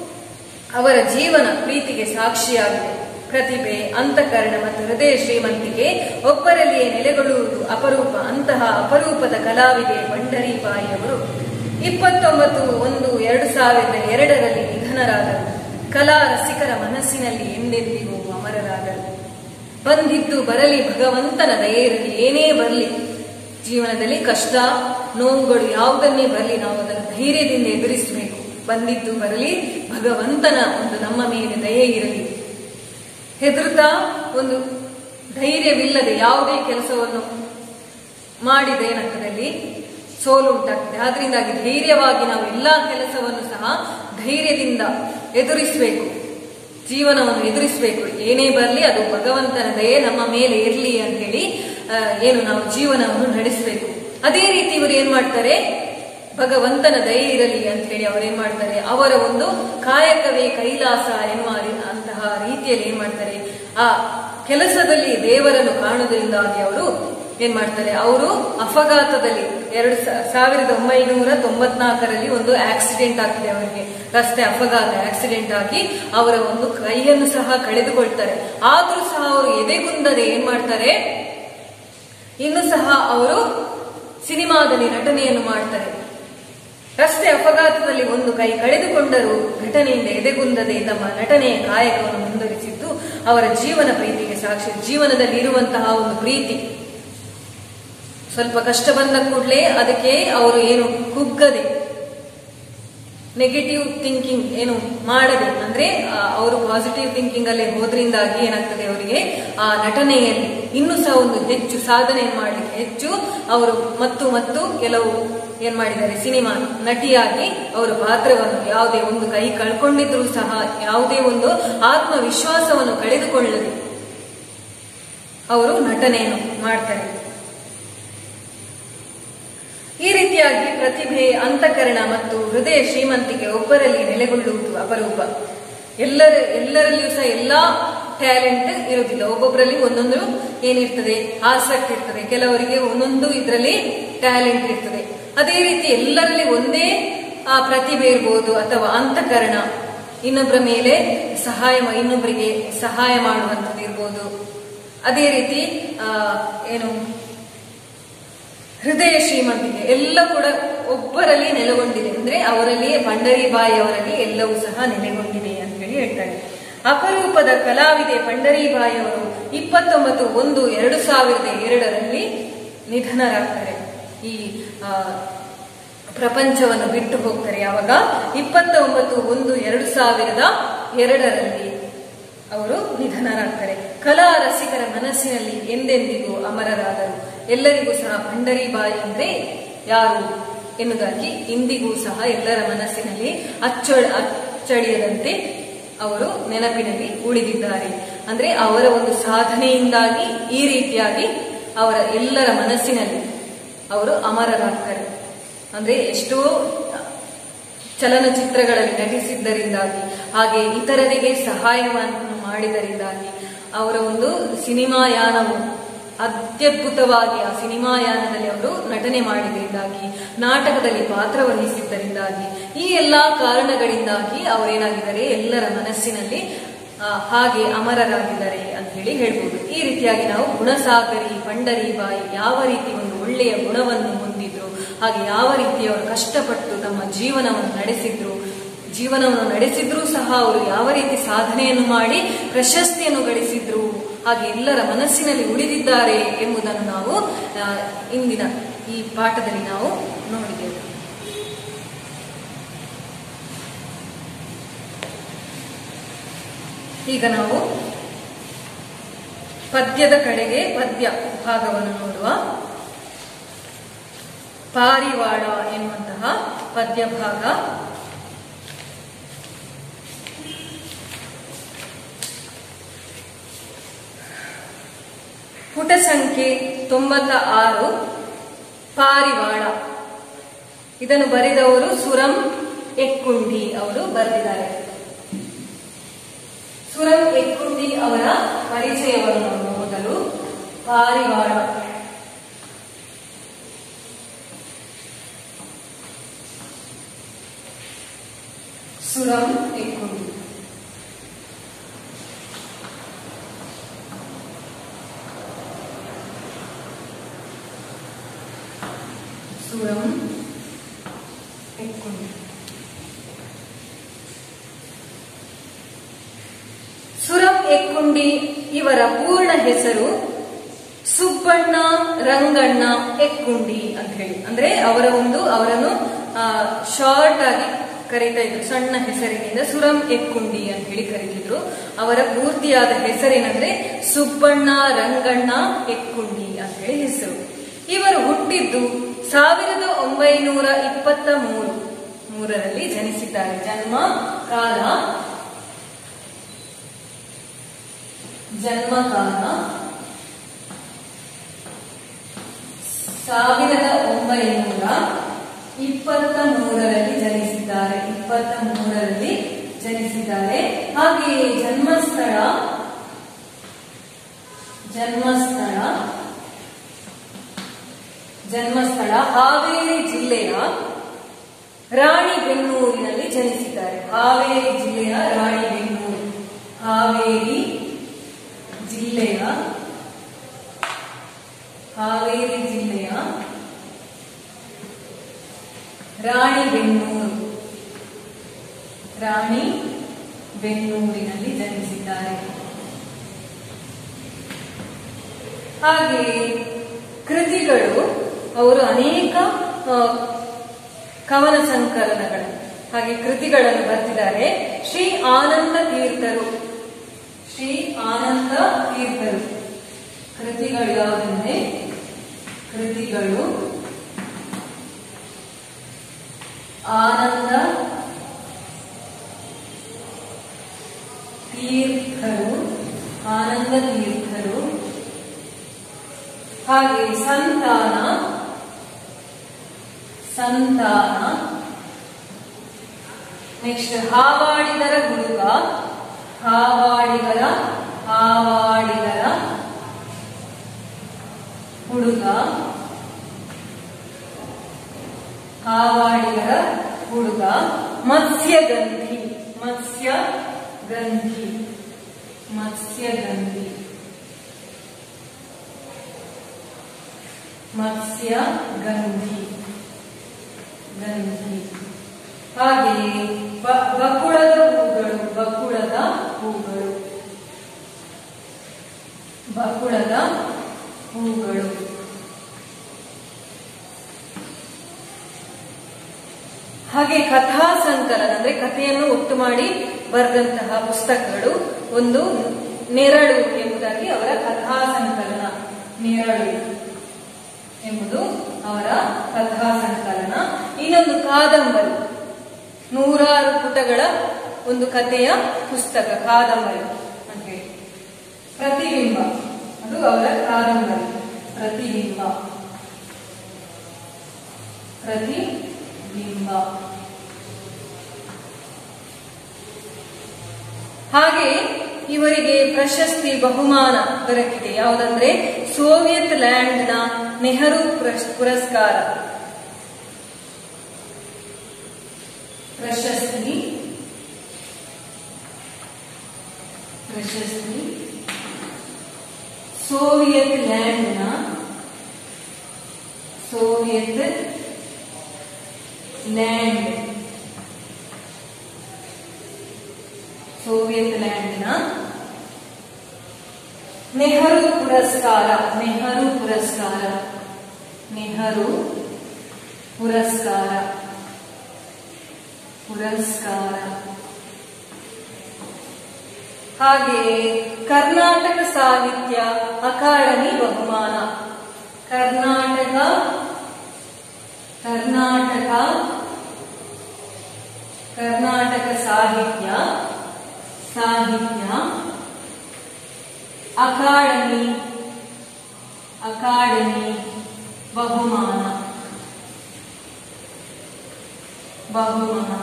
ಅವರ ಜೀವನ ಪ್ರೀತಿಗೆ ಸಾಕ್ಷಿಯಾಗಿದೆ ಪ್ರತಿಭೆ ಅಂತಃಕರಣ ಮತ್ತು ಹೃದಯ ಶ್ರೀಮಂತಿಕೆ ಒಬ್ಬರಲ್ಲಿಯೇ ನೆಲೆಗೊಳ್ಳುವುದು ಅಪರೂಪ ಅಂತಹ ಅಪರೂಪದ ಕಲಾವಿದೆ ಬಂಡರಿಬಾಯಿ ಅವರು ಇಪ್ಪತ್ತೊಂಬತ್ತು ಒಂದು ಎರಡು ಸಾವಿರದ ಎರಡರಲ್ಲಿ ನಿಧನರಾದರು ಕಲಾ ರಸಿಕರ ಮನಸ್ಸಿನಲ್ಲಿ ಎಂದೆಂದಿಗೂ ಅಮರರಾದರು ಬಂದಿದ್ದು ಬರಲಿ ಭಗವಂತನ ದಯೆ ಇರಲಿ ಏನೇ ಬರಲಿ ಜೀವನದಲ್ಲಿ ಕಷ್ಟ ನೋವುಗಳು ಯಾವುದನ್ನೇ ಬರಲಿ ನಾವು ಅದನ್ನು ಧೈರ್ಯದಿಂದ ಎದುರಿಸಬೇಕು ಬಂದಿದ್ದು ಬರಲಿ ಭಗವಂತನ ಒಂದು ನಮ್ಮ ಮೇಲೆ ದಯೆ ಇರಲಿ ಹೆದರುತ್ತಾ ಒಂದು ಧೈರ್ಯವಿಲ್ಲದೆ ಯಾವುದೇ ಕೆಲಸವನ್ನು ಮಾಡಿದ ಏನಕ್ಕದಲ್ಲಿ ಸೋಲು ಉಂಟಾಗ್ತದೆ ಆದ್ರಿಂದಾಗಿ ಧೈರ್ಯವಾಗಿ ನಾವು ಎಲ್ಲಾ ಕೆಲಸವನ್ನು ಸಹ ಧೈರ್ಯದಿಂದ ಎದುರಿಸಬೇಕು ಜೀವನವನ್ನು ಎದುರಿಸಬೇಕು ಏನೇ ಬರಲಿ ಅದು ಭಗವಂತನ ದಯೆ ನಮ್ಮ ಮೇಲೆ ಇರಲಿ ಅಂತೇಳಿ ಆ, ಏನು ನಾವು ಜೀವನವನ್ನು ನಡೆಸಬೇಕು ಅದೇ ರೀತಿ ಇವರು ಏನ್ ಮಾಡ್ತಾರೆ ಭಗವಂತನ ದಯೆ ಇರಲಿ ಅಂತ ಹೇಳಿ ಅವ್ರು ಏನ್ ಮಾಡ್ತಾರೆ ಅವರ ಒಂದು ಕಾಯಕವೇ ಕೈಲಾಸ ಎನ್ನುವ ರಿ- ಅಂತಹ ರೀತಿಯಲ್ಲಿ ಏನ್ ಮಾಡ್ತಾರೆ ಆ ಕೆಲಸದಲ್ಲಿ ದೇವರನ್ನು ಕಾಣುವುದರಿಂದಾಗಿ ಅವರು ಏನ್ ಮಾಡ್ತಾರೆ ಅವರು ಅಪಘಾತದಲ್ಲಿ ಎರಡು ಸಾ- ಸಾವಿರದ ಒಂಬೈನೂರ ತೊಂಬತ್ನಾಲ್ಕರಲ್ಲಿ ಒಂದು ಆಕ್ಸಿಡೆಂಟ್ ಆಗ್ತದೆ ಅವರಿಗೆ ರಸ್ತೆ ಅಪಘಾತ ಆಕ್ಸಿಡೆಂಟ್ ಆಗಿ ಅವರ ಒಂದು ಕೈಯನ್ನು ಸಹ ಕಳೆದುಕೊಳ್ತಾರೆ ಆದ್ರೂ ಸಹ ಅವರು ಎದೆಗುಂದದೆ ಏನ್ ಮಾಡ್ತಾರೆ ಇನ್ನು ಸಹ ಅವರು ಸಿನಿಮಾದಲ್ಲಿ ನಟನೆಯನ್ನು ಮಾಡ್ತಾರೆ ರಸ್ತೆ ಅಪಘಾತದಲ್ಲಿ ಒಂದು ಕೈ ಕಳೆದುಕೊಂಡರೂ ಘಟನೆಯಿಂದ ಎದೆಗುಂದದೆ ತಮ್ಮ ನಟನೆಯ ಕಾಯಕವನ್ನು ಮುಂದುವರಿಸಿದ್ದು ಅವರ ಜೀವನ ಪ್ರೀತಿಗೆ ಸಾಕ್ಷಿ ಜೀವನದಲ್ಲಿ ಇರುವಂತಹ ಒಂದು ಪ್ರೀತಿ ಸ್ವಲ್ಪ ಕಷ್ಟ ಬಂದ ಕೂಡಲೇ ಅದಕ್ಕೆ ಅವರು ಏನು ಕುಗ್ಗದೆ ನೆಗೆಟಿವ್ ಥಿಂಕಿಂಗ್ ಏನು ಮಾಡದೆ ಅಂದ್ರೆ ಆ, ಅವರು ಪಾಸಿಟಿವ್ ಥಿಂಕಿಂಗ್ ಅಲ್ಲಿ ಹೋದ್ರಿಂದಾಗಿ ಏನಾಗ್ತದೆ ಅವರಿಗೆ ಆ ನಟನೆಯಲ್ಲಿ ಇನ್ನೂ ಸಹ ಒಂದು ಹೆಚ್ಚು ಸಾಧನೆ ಮಾಡಲಿಕ್ಕೆ ಹೆಚ್ಚು ಅವರು ಮತ್ತು ಮತ್ತು ಕೆಲವು ಏನ್ ಮಾಡಿದ್ದಾರೆ ಸಿನಿಮಾ ನಟಿಯಾಗಿ ಅವರ ಪಾತ್ರವನ್ನು ಯಾವುದೇ ಒಂದು ಕೈ ಕಳ್ಕೊಂಡಿದ್ರು ಸಹ ಯಾವುದೇ ಒಂದು ಆತ್ಮವಿಶ್ವಾಸವನ್ನು ಕಳೆದುಕೊಳ್ಳದೆ ಅವರು ನಟನೆಯನ್ನು ಮಾಡ್ತಾರೆ ಈ ರೀತಿಯಾಗಿ ಪ್ರತಿಭೆ ಅಂತಃಕರಣ ಮತ್ತು ಹೃದಯ ಶ್ರೀಮಂತಿಕೆ ಒಬ್ಬರಲ್ಲಿ ನೆಲೆಗೊಳ್ಳುವುದು ಅಪರೂಪ ಎಲ್ಲರ ಎಲ್ಲರಲ್ಲಿಯೂ ಸಹ ಎಲ್ಲಾ ಟ್ಯಾಲೆಂಟ್ ಇರುವುದಿಲ್ಲ ಒಬ್ಬೊಬ್ಬರಲ್ಲಿ ಒಂದೊಂದು ಏನಿರ್ತದೆ ಆಸಕ್ತಿ ಇರ್ತದೆ ಕೆಲವರಿಗೆ ಒಂದೊಂದು ಇದರಲ್ಲಿ ಟ್ಯಾಲೆಂಟ್ ಇರ್ತದೆ ಅದೇ ರೀತಿ ಎಲ್ಲರಲ್ಲಿ ಒಂದೇ ಆ ಪ್ರತಿಭೆ ಇರ್ಬೋದು ಅಥವಾ ಅಂತಃಕರಣ ಇನ್ನೊಬ್ಬರ ಮೇಲೆ ಸಹಾಯ ಮಾ- ಇನ್ನೊಬ್ಬರಿಗೆ ಸಹಾಯ ಮಾಡುವಂಥದ್ದು ಇರ್ಬೋದು ಅದೇ ರೀತಿ ಆ, ಏನು ಹೃದಯ ಶ್ರೀಮಂತಿಕೆ ಎಲ್ಲ ಕೂಡ ಒಬ್ಬರಲ್ಲಿ ನೆಲೆಗೊಂಡಿದೆ ಅಂದ್ರೆ ಅವರಲ್ಲಿಯೇ ಪಂಡರಿಬಾಯಿ ಅವರಲ್ಲಿ ಎಲ್ಲವೂ ಸಹ ನೆಲೆಗೊಂಡಿದೆ ಅಂತ ಹೇಳಿ ಹೇಳ್ತಾರೆ ಅಪರೂಪದ ಕಲಾವಿದೆ ಪಂಡರಿಬಾಯಿ ಅವರು ಇಪ್ಪತ್ತೊಂಬತ್ತು ಒಂದು ಎರಡು ಸಾವಿರದ ಎರಡರಲ್ಲಿ ನಿಧನರಾಗ್ತಾರೆ ಈ ಆ, ಪ್ರಪಂಚವನ್ನು ಬಿಟ್ಟು ಹೋಗ್ತಾರೆ ಯಾವಾಗ ಇಪ್ಪತ್ತೊಂಬತ್ತು ಒಂದು ಎರಡು ಸಾವಿರದ ಎರಡರಲ್ಲಿ ಅವರು ನಿಧನರಾಗ್ತಾರೆ ಕಲಾ ರಸಿಕರ ಮನಸ್ಸಿನಲ್ಲಿ ಎಂದೆಂದಿಗೂ ಅಮರರಾದರು ಎಲ್ಲರಿಗೂ ಸಹ ಭಂಡರಿಬಾಯಿ ಅಂದ್ರೆ ಯಾರು ಎನ್ನುವುದಾಗಿ ಇಂದಿಗೂ ಸಹ ಎಲ್ಲರ ಮನಸ್ಸಿನಲ್ಲಿ ಅಚ್ಚಳ ಅಚ್ಚಳಿಯದಂತೆ ಅವರು ನೆನಪಿನಲ್ಲಿ ಉಳಿದಿದ್ದಾರೆ ಅಂದ್ರೆ ಅವರ ಒಂದು ಸಾಧನೆಯಿಂದಾಗಿ ಈ ರೀತಿಯಾಗಿ ಅವರ ಎಲ್ಲರ ಮನಸ್ಸಿನಲ್ಲಿ ಅವರು ಅಮರರಾಗ್ತಾರೆ ಅಂದ್ರೆ ಎಷ್ಟೋ ಚಲನಚಿತ್ರಗಳಲ್ಲಿ ನಟಿಸಿದ್ದರಿಂದಾಗಿ ಹಾಗೆ ಇತರರಿಗೆ ಸಹಾಯವನ್ನು ಮಾಡಿದರಿಂದಾಗಿ ಅವರ ಒಂದು ಸಿನಿಮಾ ಯಾನವು ಅತ್ಯದ್ಭುತವಾಗಿ ಆ ಸಿನಿಮಾ ಯಾನದಲ್ಲಿ ಅವರು ನಟನೆ ಮಾಡಿದ್ರಿಂದಾಗಿ ನಾಟಕದಲ್ಲಿ ಪಾತ್ರ ವಹಿಸಿದ್ದರಿಂದಾಗಿ ಈ ಎಲ್ಲಾ ಕಾರಣಗಳಿಂದಾಗಿ ಅವರೇನಾಗಿದ್ದಾರೆ ಎಲ್ಲರ ಮನಸ್ಸಿನಲ್ಲಿ ಆ, ಹಾಗೆ ಅಮರರಾಗಿದ್ದಾರೆ ಅಂತ ಹೇಳಿ ಹೇಳ್ಬೋದು ಈ ರೀತಿಯಾಗಿ ನಾವು ಗುಣಸಾಗರಿ ಪಂಡರಿ ಬಾಯಿ ಯಾವ ರೀತಿ ಒಂದು ಒಳ್ಳೆಯ ಗುಣವನ್ನು ಹೊಂದಿದ್ರು ಹಾಗೆ ಯಾವ ರೀತಿ ಅವರು ಕಷ್ಟಪಟ್ಟು ತಮ್ಮ ಜೀವನವನ್ನು ನಡೆಸಿದ್ರು ಜೀವನವನ್ನು ನಡೆಸಿದ್ರೂ ಸಹ ಅವರು ಯಾವ ರೀತಿ ಸಾಧನೆಯನ್ನು ಮಾಡಿ ಪ್ರಶಸ್ತಿಯನ್ನು ಗಳಿಸಿದ್ರು ಹಾಗೆ ಎಲ್ಲರ ಮನಸ್ಸಿನಲ್ಲಿ ಉಳಿದಿದ್ದಾರೆ ಎಂಬುದನ್ನು ನಾವು ಆ, ಇಂದಿನ ಈ ಪಾಠದಲ್ಲಿ ನಾವು ನೋಡಿದೆವು ಈಗ ನಾವು ಪದ್ಯದ ಕಡೆಗೆ ಪದ್ಯ ಭಾಗವನ್ನು ನೋಡುವ ಪಾರಿವಾಳ ಎನ್ನುವಂತಹ ಪದ್ಯ ಭಾಗ ಪುಟ ಸಂಖ್ಯೆ ತೊಂಬತ್ತ ಆರು ಪಾರಿವಾಳ ಇದನ್ನು ಬರೆದವರು ಸುರಂ ಎಕ್ಕುಂಡಿ ಅವರು ಬರೆದಿದ್ದಾರೆ ಸುರಂ ಎಕ್ಕುಂಡಿ ಅವರ ಪರಿಚಯವನ್ನು ನಾವು ಮೊದಲು ಪಾರಿವಾಳ ಸುರಂ ಎಕ್ಕುಂಡಿ ಸುರಂ ಎಕ್ಕುಂಡಿ ಸುರಂ ಎಕ್ಕುಂಡಿ ಇವರ ಪೂರ್ಣ ಹೆಸರು ಸುಬ್ಬಣ್ಣ ರಂಗಣ್ಣ ಎಕ್ಕುಂಡಿ ಅಂತ ಹೇಳಿ ಅಂದ್ರೆ ಅವರ ಒಂದು ಅವರನ್ನು ಶಾರ್ಟ್ ಆಗಿ ಕರೀತಾ ಇದ್ರು ಸಣ್ಣ ಹೆಸರಿನಿಂದ ಸುರಂ ಎಕ್ಕುಂಡಿ ಅಂತ ಹೇಳಿ ಕರೀತಿದ್ರು ಅವರ ಪೂರ್ತಿಯಾದ ಹೆಸರೇನಂದ್ರೆ ಸುಬ್ಬಣ್ಣ ರಂಗಣ್ಣ ಎಕ್ಕುಂಡಿ ಅಂತ ಹೇಳಿ ಹೆಸರು ಇವರು ಹುಟ್ಟಿದ್ದು ಸಾವಿರದ ಒಂಬೈನೂರ ಇಪ್ಪತ್ತ ಮೂರು ಮೂರರಲ್ಲಿ ಜನಿಸಿದ್ದಾರೆ ಜನ್ಮ ಕಾಲ ಜನ್ಮ ಕಾಲ ಸಾವಿರದ ಒಂಬೈನೂರ ಇಪ್ಪತ್ತ ಮೂರರಲ್ಲಿ ಜನಿಸಿದ್ದಾರೆ ಇಪ್ಪತ್ತ ಮೂರರಲ್ಲಿ ಜನಿಸಿದ್ದಾರೆ ಹಾಗೆಯೇ ಜನ್ಮಸ್ಥಳ ಜನ್ಮಸ್ಥಳ ಜನ್ಮಸ್ಥಳ ಹಾವೇರಿ ಜಿಲ್ಲೆಯ ರಾಣಿಬೆನ್ನೂರಿನಲ್ಲಿ ಜನಿಸಿದ್ದಾರೆ ಹಾವೇರಿ ಜಿಲ್ಲೆಯ ರಾಣಿಬೆನ್ನೂರು ಹಾವೇರಿ ಜಿಲ್ಲೆಯ ಹಾವೇರಿ ಜಿಲ್ಲೆಯ ರಾಣಿಬೆನ್ನೂರು ರಾಣಿ ಬೆನ್ನೂರಿನಲ್ಲಿ ಜನಿಸಿದ್ದಾರೆ ಹಾಗೆಯೇ ಕೃತಿಗಳು ಅವರು ಅನೇಕ ಆ, ಕವನ ಸಂಕಲನಗಳು ಹಾಗೆ ಕೃತಿಗಳನ್ನು ಬರೆದಿದ್ದಾರೆ ಶ್ರೀ ಆನಂದ ತೀರ್ಥರು ಶ್ರೀ ಆನಂದ ತೀರ್ಥರು ಕೃತಿಗಳು ಯಾವುದಂದ್ರೆ ಕೃತಿಗಳು ಆನಂದ ತೀರ್ಥರು ಆನಂದ ತೀರ್ಥರು ಹಾಗೆ ಸಂತಾನ ಸಂತಾನ ನೆಕ್ಸ್ಟ್ ಹಾವಾಡಿಗರ ಹುಡುಗ ಹಾವಾಡಿಗರ ಹಾವಾಡಿಗರ ಹುಡುಗ ಹಾವಾಡಿಗರ ಹುಡುಗ ಮತ್ಸ್ಯಗಂಧಿ ಮತ್ಸ್ಯಗಂಧಿ ಮತ್ಸ್ಯಗಂಧಿ ಮತ್ಸ್ಯಗಂಧಿ ಗಂಧಿ ಹಾಗೆಯೇ ಬ- ಬಕುಳದ ಹೂಗಳು ಬಕುಳದ ಹೂಗಳು ಬಕುಳದ ಹೂಗಳು ಹಾಗೆ ಕಥಾ ಸಂಕಲನ ಅಂದ್ರೆ ಕಥೆಯನ್ನು ಒಟ್ಟು ಮಾಡಿ ಬರೆದಂತಹ ಪುಸ್ತಕಗಳು ಒಂದು ನೆರಳು ಎಂಬುದಾಗಿ ಅವರ ಕಥಾ ಸಂಕಲನ ನೆರಳು ಎಂಬುದು ಅವರ ಕಥಾ ಸಂಕಲನ ಇನ್ನೊಂದು ಕಾದಂಬರಿ ನೂರಾರು ಪುಟಗಳ ಒಂದು ಕಥೆಯ ಪುಸ್ತಕ ಕಾದಂಬರಿ ಅಂತ ಹೇಳಿ ಪ್ರತಿಬಿಂಬ ಅದು ಅವರ ಕಾದಂಬರಿ ಪ್ರತಿಬಿಂಬ ಪ್ರತಿಬಿಂಬ ಹಾಗೆ ಇವರಿಗೆ ಪ್ರಶಸ್ತಿ ಬಹುಮಾನ ದೊರಕಿದೆ ಯಾವುದಂದ್ರೆ ಸೋವಿಯತ್ ಲ್ಯಾಂಡ್ನ ನೆಹರು ಪುರಸ್- ಪುರಸ್ಕಾರ ಪ್ರಶಸ್ತಿ ಪ್ರಶಸ್ತಿ ಸೋವಿಯತ್ ಲ್ಯಾಂಡ್ನ ಸೋವಿಯತ್ ಲ್ಯಾಂಡ್ ಸೋವಿಯತ್ ಲ್ಯಾಂಡ್ನ ನೆಹರು ಪುರಸ್ಕಾರ ನೆಹರು ಪುರಸ್ಕಾರ ನೆಹರು ಪುರಸ್ಕಾರ ಪುರಸ್ಕಾರ ಹಾಗೆಯೇ ಕರ್ನಾಟಕ ಸಾಹಿತ್ಯ ಅಕಾಡೆಮಿ ಬಹುಮಾನ ಕರ್ನಾಟಕ ಕರ್ನಾಟಕ ಕರ್ನಾಟಕ ಸಾಹಿತ್ಯ ಸಾಹಿತ್ಯ ಅಕಾಡೆಮಿ ಅಕಾಡೆಮಿ ಬಹುಮಾನ ಬಹುಮಾನ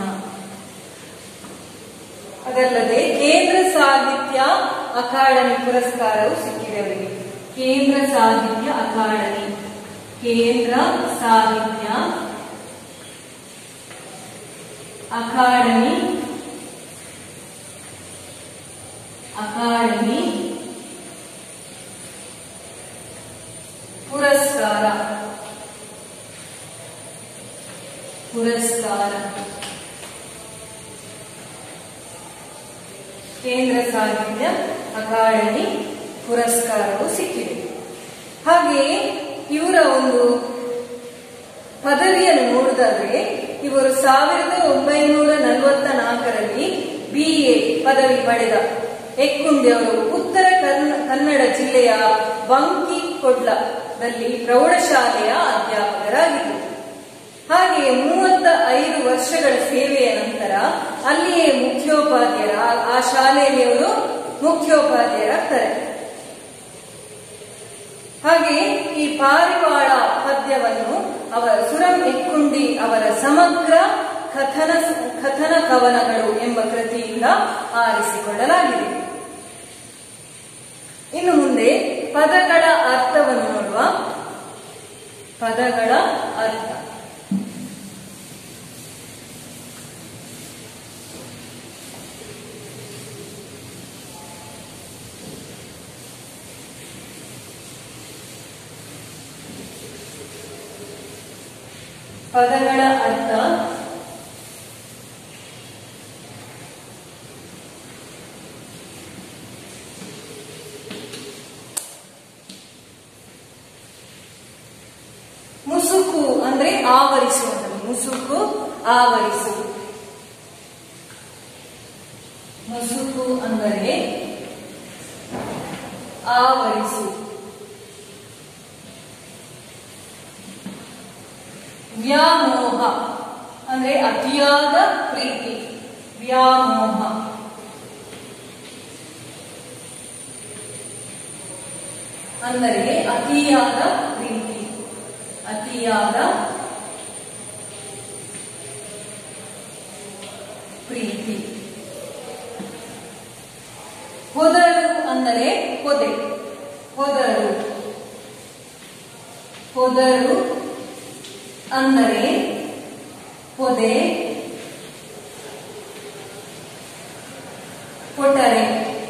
ಅದಲ್ಲದೆ ಕೇಂದ್ರ ಸಾಹಿತ್ಯ ಅಕಾಡೆಮಿ ಪುರಸ್ಕಾರವು ಸಿಕ್ಕಿದೆ ಅವರಿಗೆ ಕೇಂದ್ರ ಸಾಹಿತ್ಯ ಅಕಾಡೆಮಿ ಕೇಂದ್ರ ಸಾಹಿತ್ಯ ಅಕಾಡೆಮಿ ಅಕಾಡೆಮಿ ಪುರಸ್ಕಾರ ಪುರಸ್ಕಾರ ಕೇಂದ್ರ ಸಾಹಿತ್ಯ ಅಕಾಡೆಮಿ ಪುರಸ್ಕಾರವು ಸಿಕ್ಕಿದೆ ಹಾಗೆಯೇ ಇವರ ಒಂದು ಪದವಿಯನ್ನು ನೋಡುವುದಾದ್ರೆ ಇವರು ಸಾವಿರದ ಒಂಬೈನೂರ ನಲವತ್ತ ನಾಲ್ಕರಲ್ಲಿ ಬಿ ಎ ಪದವಿ ಪಡೆದ ಎಕ್ಕುಂಡಿ ಅವರು ಉತ್ತರ ಕರ್ನ- ಕನ್ನಡ ಜಿಲ್ಲೆಯ ಬಂಕಿಕೊಡ್ಲದಲ್ಲಿ ಪ್ರೌಢಶಾಲೆಯ ಅಧ್ಯಾಪಕರಾಗಿದ್ದರು ಹಾಗೆಯೇ ಮೂವತ್ತ ಐದು ವರ್ಷಗಳ ಸೇವೆಯ ನಂತರ ಅಲ್ಲಿಯೇ ಮುಖ್ಯೋಪಾಧ್ಯಾಯರ ಆ- ಆ ಶಾಲೆಯಲ್ಲಿ ಅವರು ಮುಖ್ಯೋಪಾಧ್ಯಾಯರಾಗ್ತಾರೆ ಹಾಗೆಯೇ ಈ ಪಾರಿವಾಳ ಪದ್ಯವನ್ನು ಅವರ ಸುರಂ ಎಕ್ಕುಂಡಿ ಅವರ ಸಮಗ್ರ ಕಥನ ಕಥನ ಕವನಗಳು ಎಂಬ ಕೃತಿಯಿಂದ ಆರಿಸಿಕೊಳ್ಳಲಾಗಿದೆ ಇನ್ನು ಮುಂದೆ ಪದಗಳ ಅರ್ಥವನ್ನು ನೋಡುವ ಪದಗಳ ಅರ್ಥ ಪದಗಳ ಅರ್ಥ ಮುಸುಕು ಆವರಿಸುವಂಥದ್ದು ಮುಸುಕು ಆವರಿಸು ಮುಸುಕು ಅಂದರೆ ಆವರಿಸು ವ್ಯಾಮೋಹ ಅಂದ್ರೆ ಅತಿಯಾದ ಪ್ರೀತಿ ವ್ಯಾಮೋಹ ಅಂದರೆ ಅತಿಯಾದ ಪ್ರೀತಿ ಅತಿಯಾದ ಪ್ರೀತಿ ಹೊದರು ಅಂದರೆ ಹೊದೆ ಹೊದರು ಹೊದರು ಅಂದರೆ ಪೊದೆ ಕೊಟ್ಟರೆ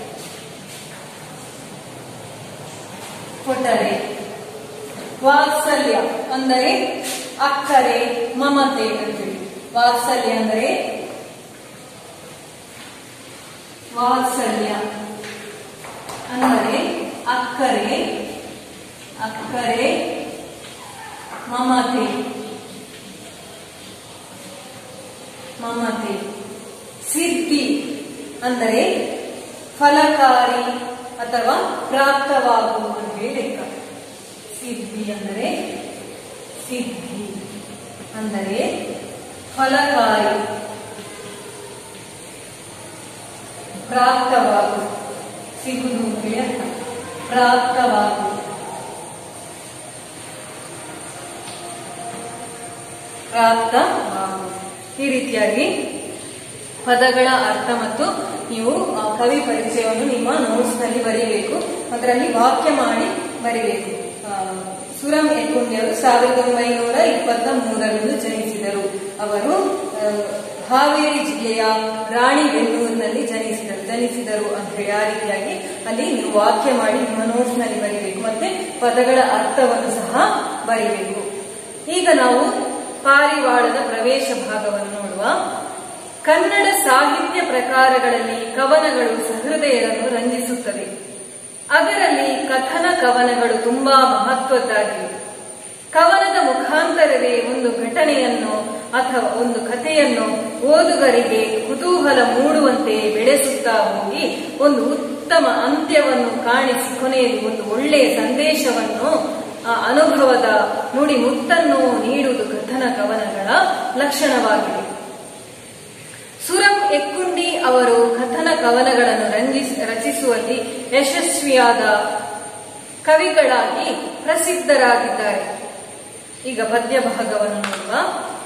ಕೊಟ್ಟರೆ ವಾತ್ಸಲ್ಯ ಅಂದರೆ ಅಕ್ಕರೆ ಮಮತೆ ಅಂತೇಳಿ ವಾತ್ಸಲ್ಯ ಅಂದರೆ ವಾತ್ಸಲ್ಯ ಅಂದರೆ ಅಕ್ಕರೆ ಅಕ್ಕರೆ ಮಮತೆ ಮಮತೆ ಸಿದ್ಧಿ ಅಂದರೆ ಫಲಕಾರಿ ಅಥವಾ ಪ್ರಾಪ್ತವಾಗುವ ಅಂತ ಲೆಕ್ಕ ಸಿದ್ಧಿ ಅಂದರೆ ಸಿದ್ಧಿ ಅಂದರೆ ಫಲಕಾರಿ ಪ್ರಾಪ್ತವಾಗು ಸಿಗುವುದು ಅಂತೇಳಿ ಅರ್ಥ ಪ್ರಾಪ್ತವಾಗು ಪ್ರಾಪ್ತವಾಗು ಈ ರೀತಿಯಾಗಿ ಪದಗಳ ಅರ್ಥ ಮತ್ತು ನೀವು ಆ, ಕವಿ ಪರಿಚಯವನ್ನು ನಿಮ್ಮ ನೋಟ್ಸ್ ನಲ್ಲಿ ಬರೀಬೇಕು ಅದರಲ್ಲಿ ವಾಕ್ಯ ಮಾಡಿ ಬರೀಬೇಕು ಆ, ಸುರಂ ಎಕ್ಕುಂಡಿಯವರು ಸಾವಿರದ ಒಂಬೈನೂರ ಇಪ್ಪತ್ತ ಮೂರರಂದು ಜನಿಸಿದರು ಅವರು ಆ, ಹಾವೇರಿ ಜಿಲ್ಲೆಯ ರಾಣಿಬೆನ್ನೂರಿನಲ್ಲಿ ಜನಿಸಿದರು ಜನಿಸಿದರು ಅಂತ ಹೇಳಿ ಆ ರೀತಿಯಾಗಿ ಅಲ್ಲಿ ನೀವು ವಾಕ್ಯ ಮಾಡಿ ನಿಮ್ಮ ನೋಟ್ಸ್ ನಲ್ಲಿ ಬರೀಬೇಕು ಮತ್ತೆ ಪದಗಳ ಅರ್ಥವನ್ನು ಸಹ ಬರೀಬೇಕು ಈಗ ನಾವು ಪಾರಿವಾಳದ ಪ್ರವೇಶ ಭಾಗವನ್ನು ನೋಡುವ ಕನ್ನಡ ಸಾಹಿತ್ಯ ಪ್ರಕಾರಗಳಲ್ಲಿ ಕವನಗಳು ಸಹೃದಯರನ್ನು ರಂಜಿಸುತ್ತದೆ ಅದರಲ್ಲಿ ಕಥನ ಕವನಗಳು ತುಂಬಾ ಮಹತ್ವದ್ದಾಗಿವೆ ಕವನದ ಮುಖಾಂತರವೇ ಒಂದು ಘಟನೆಯನ್ನು ಅಥವಾ ಒಂದು ಕಥೆಯನ್ನು ಓದುಗರಿಗೆ ಕುತೂಹಲ ಮೂಡುವಂತೆ ಬೆಳೆಸುತ್ತಾ ಹೋಗಿ ಒಂದು ಉತ್ತಮ ಅಂತ್ಯವನ್ನು ಕಾಣಿಸಿ ಕೊನೆಯಲ್ಲಿ ಒಂದು ಒಳ್ಳೆಯ ಸಂದೇಶವನ್ನು ಆ ಅನುಭವದ ನುಡಿ ಮುತ್ತನ್ನು ನೀಡುವುದು ಕಥನ ಕವನಗಳ ಲಕ್ಷಣವಾಗಿದೆ ಸುರಂ ಎಕ್ಕುಂಡಿ ಅವರು ಕಥನ ಕವನಗಳನ್ನು ರಂಜಿಸ್ ರಚಿಸುವಲ್ಲಿ ಯಶಸ್ವಿಯಾದ ಕವಿಗಳಾಗಿ ಪ್ರಸಿದ್ಧರಾಗಿದ್ದಾರೆ ಈಗ ಪದ್ಯ ಭಾಗವನ್ನು ನೋಡುವ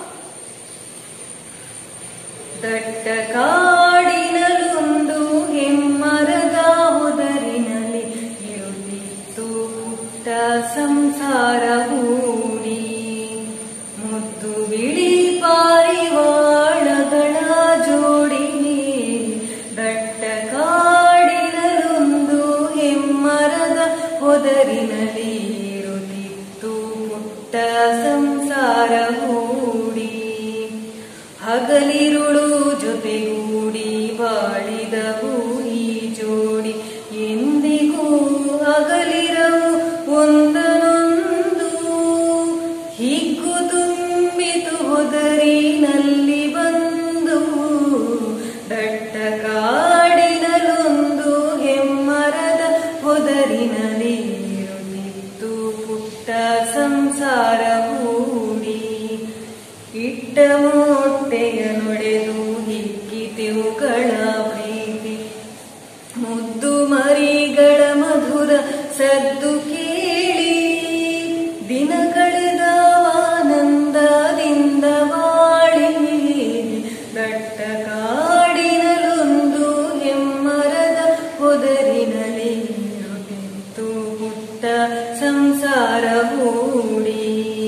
ದಟ್ಟ ಕಾಡಿನಲ್ಲೊಂದು ಹೆಮ್ಮರದ ಹೊದರಿನಲ್ಲಿ ಇರುತ್ತಿತ್ತು ಪುಟ್ಟ ಸಂಸಾರ ಹೂಡಿ ಮುದ್ದು ಬಿಳಿ ಪಾರಿವಾಳಗಳ ಜೋಡಿ ದಟ್ಟ ಕಾಡಿನಲ್ಲೊಂದು ಹೆಮ್ಮರದ ಹೊದರಿನಲ್ಲಿ ಇರುತ್ತಿತ್ತು ಪುಟ್ಟ ಸಂಸಾರ ಹೂಡಿ ಹಗಲಿರುಳು ಜೊತೆಗೂಡಿ ಬಾಳಿದವು ಈ ಜೋಡಿ ಎಂದಿಗೂ ಹಗಲಿರವು ಒಂದನೊಂದು ಹಿಗ್ಗು ತುಂಬಿತು ಹೊದರಿನಲ್ಲಿ ಬಂದು ದಟ್ಟ ಕಾಡಿನಲ್ಲೊಂದು ಹೆಮ್ಮರದ ಹೊದರಿನಲ್ಲಿ ಇರುತ್ತಿತ್ತು ಪುಟ್ಟ ಸಂಸಾರ ಹೂಡಿ ಇಟ್ಟ ಮೊಟ್ಟೆಯ ನೊಡೆದು ಹಿಕ್ಕಿತೆವುಗಳ ಪ್ರೀತಿ ಮುದ್ದು ಮರಿಗಳ ಮಧುರ ಸದ್ದು ಕೇಳಿ ದಿನ ಕಳೆದ ಆನಂದದಿಂದ ಬಾಳಿ ದಟ್ಟ ಕಾಡಿನಲ್ಲೊಂದು ಹೆಮ್ಮರದ ಹೊದರಿನಲ್ಲಿ ಇರುತ್ತಿತ್ತು ಪುಟ್ಟ ಸಂಸಾರ ಹೂಡಿ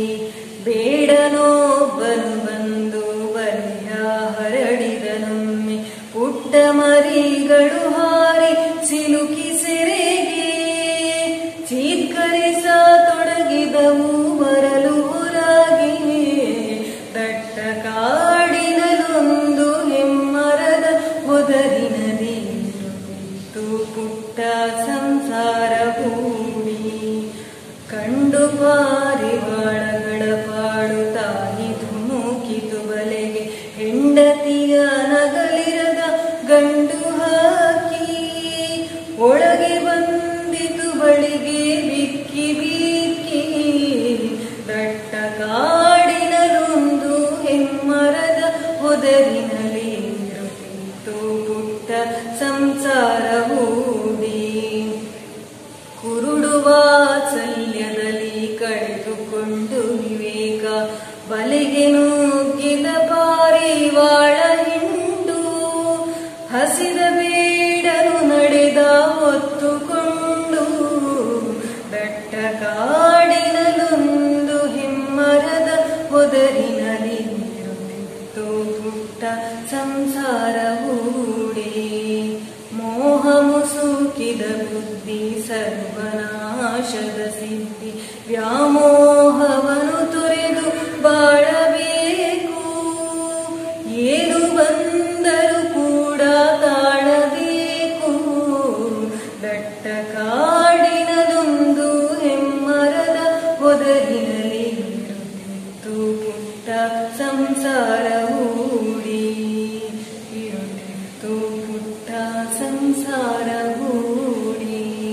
ಬೇಡನೊಬ್ಬನು ಬಂದು ಬಲಿಯ ಹರಡಿದನೊಮ್ಮೆ ಪುಟ್ಟ ಮರಿಗಳು ಹಾರಿ ಸಿಲುಕಿ ಸೆರೆಗೆ ಚೀತ್ಕರಿಸ ತೊಡಗಿದವು ಬರಲು ಹೊರಗೆ ದಟ್ಟ ಕಾಡಿನಲ್ಲೊಂದು ಹೆಮ್ಮರದ ಹೊದರಿನಲ್ಲಿ ಇರುತ್ತಿತ್ತು ಪುಟ್ಟ ಸಂಸಾರ ಹೂಡಿ ಕಂಡು ಪಾರಿ ಹೊದರಿನಲ್ಲಿ ಇರುತ್ತಿತ್ತು ಪುಟ್ಟ ಸಂಸಾರವೂಡಿ ಕುರುಡು ವಾತ್ಸಲ್ಯದಲ್ಲಿ ಕಳೆದುಕೊಂಡು ವಿವೇಕ ಬಲೆಗೆ ನುಗ್ಗಿದ ಪಾರಿವಾಳ ಹಿಂಡು ಹಸಿದ ಬೇಡನು ನಡೆದ ಹೊತ್ತುಕೊಂಡು ದಟ್ಟ ಕಾಡಿನಲೊಂದು ಹೆಮ್ಮರದ ಹೊದರಿನಲ್ಲಿ ಇರುತ್ತಿತ್ತು ಪುಟ್ಟ ಸಂಸಾರವೂಡಿ ಮೋಹ ಮುಸುಕಿದ ಬುದ್ಧಿ ಸರ್ವನಾಶದ ಸಿದ್ಧಿ ವ್ಯಾಮೋಹವನು ತೊರೆದು ಬಾಳಬೇಕು ಏನು ಬಂದರೂ ಕೂಡ ತಾಳಬೇಕು ದಟ್ಟ ಕಾಡಿನದೊಂದು ಹೆಮ್ಮರದ ಹೊದರಿನಲ್ಲಿ ಇರುತ್ತಿತ್ತು ಪುಟ್ಟ ಸಂಸಾರ ಹೂಡಿ ಇರುತ್ತಿತ್ತು ಪುಟ್ಟ ಸಂಸಾರ ಹೂಡಿ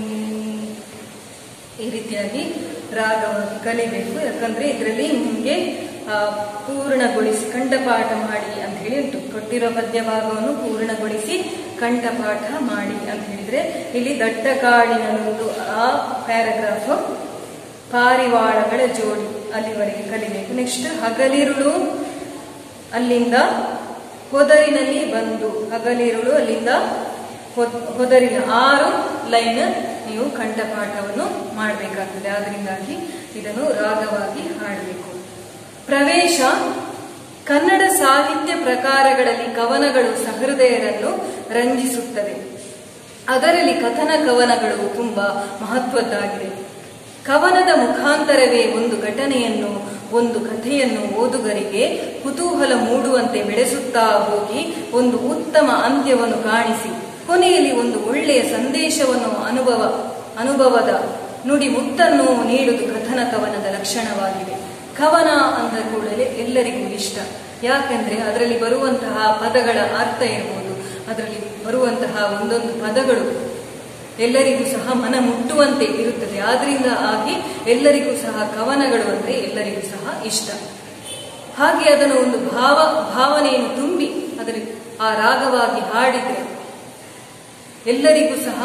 ಈ ರೀತಿಯಾಗಿ ರಾಗವಾಗಿ ಕಲಿಬೇಕು ಯಾಕಂದ್ರೆ ಇದರಲ್ಲಿ ನಿಮಗೆ ಪೂರ್ಣಗೊಳಿಸಿ ಕಂಠಪಾಠ ಮಾಡಿ ಅಂತ ಹೇಳಿ ಉಂಟು ಕೊಟ್ಟಿರೋ ಪದ್ಯ ಭಾಗವನ್ನು ಪೂರ್ಣಗೊಳಿಸಿ ಕಂಠಪಾಠ ಮಾಡಿ ಅಂತ ಹೇಳಿದ್ರೆ ಇಲ್ಲಿ ದಟ್ಟ ಕಾಡಿನಲ್ಲೊಂದು ಆ ಪ್ಯಾರಾಗ್ರಾಫ್ ಪಾರಿವಾಳಗಳ ಜೋಡಿ ಅಲ್ಲಿವರೆಗೆ ಕಲಿಬೇಕು ನೆಕ್ಸ್ಟ್ ಹಗಲಿರುಳು ಅಲ್ಲಿಂದ ಹೊದರಿನಲ್ಲಿ ಬಂದು ಹಗಲಿರುಳು ಅಲ್ಲಿಂದ ಹೊದ್- ಹೊದರಿನ ಆರು ಲೈನ್ ನೀವು ಕಂಠಪಾಠವನ್ನು ಮಾಡಬೇಕಾಗ್ತದೆ ಆದ್ರಿಂದಾಗಿ ಇದನ್ನು ರಾಗವಾಗಿ ಹಾಡಬೇಕು ಪ್ರವೇಶ ಕನ್ನಡ ಸಾಹಿತ್ಯ ಪ್ರಕಾರಗಳಲ್ಲಿ ಕವನಗಳು ಸಹೃದಯರನ್ನು ರಂಜಿಸುತ್ತವೆ ಅದರಲ್ಲಿ ಕಥನ ಕವನಗಳು ತುಂಬಾ ಮಹತ್ವದ್ದಾಗಿದೆ ಕವನದ ಮುಖಾಂತರವೇ ಒಂದು ಘಟನೆಯನ್ನು ಒಂದು ಕಥೆಯನ್ನು ಓದುಗರಿಗೆ ಕುತೂಹಲ ಮೂಡುವಂತೆ ಬೆಳೆಸುತ್ತಾ ಹೋಗಿ ಒಂದು ಉತ್ತಮ ಅಂತ್ಯವನ್ನು ಕಾಣಿಸಿ ಕೊನೆಯಲ್ಲಿ ಒಂದು ಒಳ್ಳೆಯ ಸಂದೇಶವನ್ನು ಅನುಭವ ಅನುಭವದ ನುಡಿ ಮುತ್ತನ್ನು ನೀಡುವುದು ಕಥನ ಕವನದ ಲಕ್ಷಣವಾಗಿದೆ ಕವನ ಅಂದ ಕೂಡಲೇ ಎಲ್ಲರಿಗೂ ಇಷ್ಟ ಯಾಕೆಂದ್ರೆ ಅದರಲ್ಲಿ ಬರುವಂತಹ ಪದಗಳ ಅರ್ಥ ಇರ್ಬೋದು ಅದರಲ್ಲಿ ಬರುವಂತಹ ಒಂದೊಂದು ಪದಗಳು ಎಲ್ಲರಿಗೂ ಸಹ ಮನ ಮುಟ್ಟುವಂತೆ ಇರುತ್ತದೆ ಆದ್ರಿಂದ ಆಗಿ ಎಲ್ಲರಿಗೂ ಸಹ ಕವನಗಳು ಅಂದ್ರೆ ಎಲ್ಲರಿಗೂ ಸಹ ಇಷ್ಟ ಹಾಗೆ ಅದನ್ನು ಒಂದು ಭಾವ ಭಾವನೆಯನ್ನು ತುಂಬಿ ಅದರಲ್ಲಿ ಆ ರಾಗವಾಗಿ ಹಾಡಿದ್ರೆ ಎಲ್ಲರಿಗೂ ಸಹ